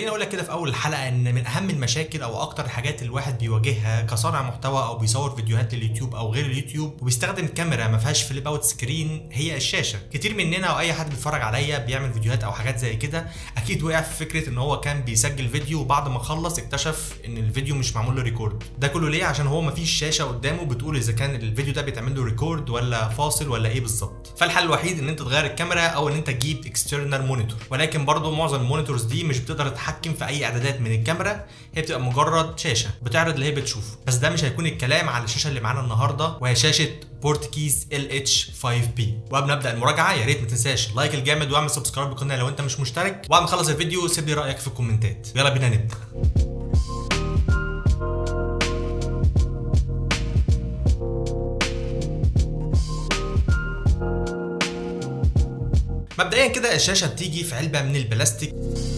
خليني اقول لك كده في اول الحلقه ان من اهم المشاكل او اكتر الحاجات اللي الواحد بيواجهها كصانع محتوى او بيصور فيديوهات لليوتيوب او غير اليوتيوب وبيستخدم كاميرا ما فيهاش فليب اوت سكرين هي الشاشه كتير مننا او اي حد بيتفرج عليا بيعمل فيديوهات او حاجات زي كده اكيد وقع في فكره ان هو كان بيسجل فيديو وبعد ما خلص اكتشف ان الفيديو مش معمول له ريكورد ده كله ليه عشان هو ما فيش شاشه قدامه بتقول اذا كان الفيديو ده بيتعمل له ريكورد ولا فاصل ولا ايه بالظبط فالحل الوحيد ان انت تغير الكاميرا او ان انت تجيب اكسترنال مونيتور ولكن برضه معظم المونيتورز دي مش بتقدر تتحكم في اي اعدادات من الكاميرا هي بتبقى مجرد شاشه بتعرض اللي هي بتشوفه بس ده مش هيكون الكلام على الشاشه اللي معانا النهارده وهي شاشه بورتكيز ال اتش 5 بي وقبل ما ابدا المراجعه يا ريت ما تنساش لايك الجامد واعمل سبسكرايب للقناه لو انت مش مشترك وبعد ما اخلص الفيديو سيب لي رايك في الكومنتات يلا بينا نبدا مبدئيا كده الشاشه بتيجي في علبه من البلاستيك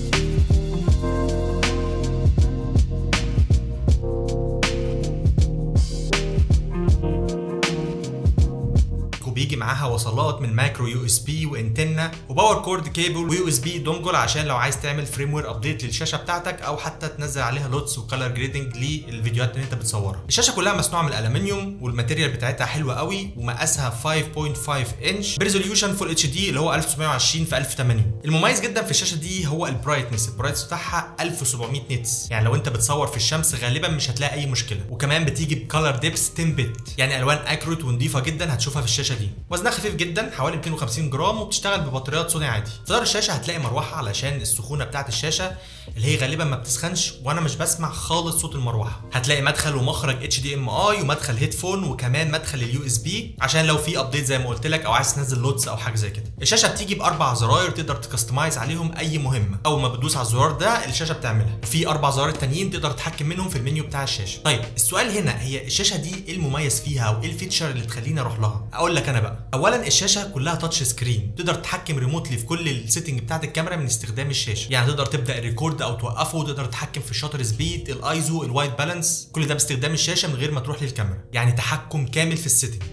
وبيجي معاها وصلات من مايكرو يو اس بي وانتنا وباور كورد كيبل ويو اس بي دونجل عشان لو عايز تعمل فريم وير ابديت للشاشه بتاعتك او حتى تنزل عليها لوتس وكلر جريدنج للفيديوهات اللي انت بتصورها الشاشه كلها مصنوعه من الالومنيوم والماتيريال بتاعتها حلوه قوي ومقاسها 5.5 انش بريزوليوشن فول اتش دي اللي هو 1920 في 1080 المميز جدا في الشاشه دي هو البرايتنس البرايتنس بتاعها 1700 نيتس يعني لو انت بتصور في الشمس غالبا مش هتلاقي اي مشكله وكمان بتيجي بكلر ديبس 10 بت يعني الوان اكروت ونضيفه جدا هتشوفها في الشاشه دي وزنها خفيف جدا حوالي 250 جرام وبتشتغل ببطاريات سوني عادي في ظهر الشاشه هتلاقي مروحه علشان السخونه بتاعه الشاشه اللي هي غالبا ما بتسخنش وانا مش بسمع خالص صوت المروحه هتلاقي مدخل ومخرج اتش دي ام اي ومدخل هيدفون وكمان مدخل اليو اس بي عشان لو في ابديت زي ما قلت لك او عايز تنزل لودز او حاجه زي كده الشاشه بتيجي باربع زراير تقدر تكستمايز عليهم اي مهمه اول ما بتدوس على الزرار ده الشاشه بتعملها وفي اربع زراير تانيين تقدر تتحكم منهم في المنيو بتاع الشاشه طيب السؤال هنا هي الشاشه دي ايه المميز فيها او ايه الفيتشر اللي تخليني اروح لها اقول لك انا بقى اولا الشاشه كلها تاتش سكرين تقدر تتحكم ريموتلي في كل السيتنج بتاعت الكاميرا من استخدام الشاشه يعني تقدر تبدا الريكورد او توقفه تقدر تتحكم في الشاتر سبيد الايزو الوايت بالانس كل ده باستخدام الشاشه من غير ما تروح للكاميرا يعني تحكم كامل في السيتنج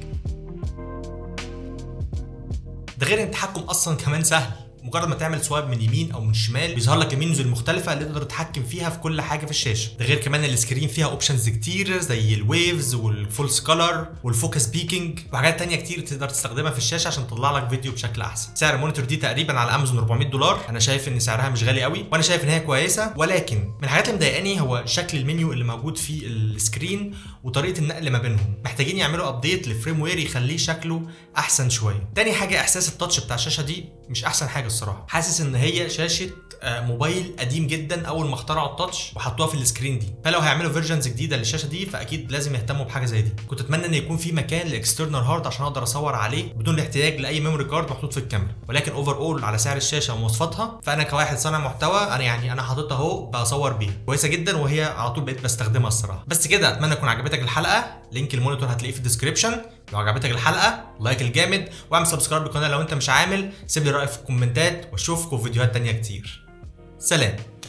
ده غير ان التحكم اصلا كمان سهل مجرد ما تعمل سوايب من يمين او من شمال بيظهر لك المينوز المختلفه اللي تقدر تتحكم فيها في كل حاجه في الشاشه ده غير كمان السكرين فيها اوبشنز كتير زي الويفز والفولس كولر والفوكس بيكينج وحاجات تانية كتير تقدر تستخدمها في الشاشه عشان تطلع لك فيديو بشكل احسن سعر المونيتور دي تقريبا على امازون 400 دولار انا شايف ان سعرها مش غالي قوي وانا شايف ان هي كويسه ولكن من الحاجات اللي مضايقاني هو شكل المنيو اللي موجود في السكرين وطريقه النقل ما بينهم محتاجين يعملوا ابديت لفريم وير يخليه شكله احسن شويه تاني حاجه احساس التاتش بتاع الشاشه دي مش احسن حاجه الصراحه حاسس ان هي شاشه موبايل قديم جدا اول ما اخترعوا التاتش وحطوها في السكرين دي فلو هيعملوا فيرجنز جديده للشاشه دي فاكيد لازم يهتموا بحاجه زي دي كنت اتمنى ان يكون في مكان لاكسترنال هارد عشان اقدر اصور عليه بدون الاحتياج لاي ميموري كارد محطوط في الكاميرا ولكن اوفر اول على سعر الشاشه ومواصفاتها فانا كواحد صانع محتوى انا يعني انا حاططها اهو بصور بيها كويسه جدا وهي على طول بقيت بستخدمها الصراحه بس كده اتمنى تكون عجبتك الحلقه لينك المونيتور هتلاقيه في الديسكربشن لو عجبتك الحلقه لايك الجامد واعمل سبسكرايب للقناه لو انت مش عامل سيب لي رايك في الكومنتات واشوفكم في فيديوهات تانية كتير سلام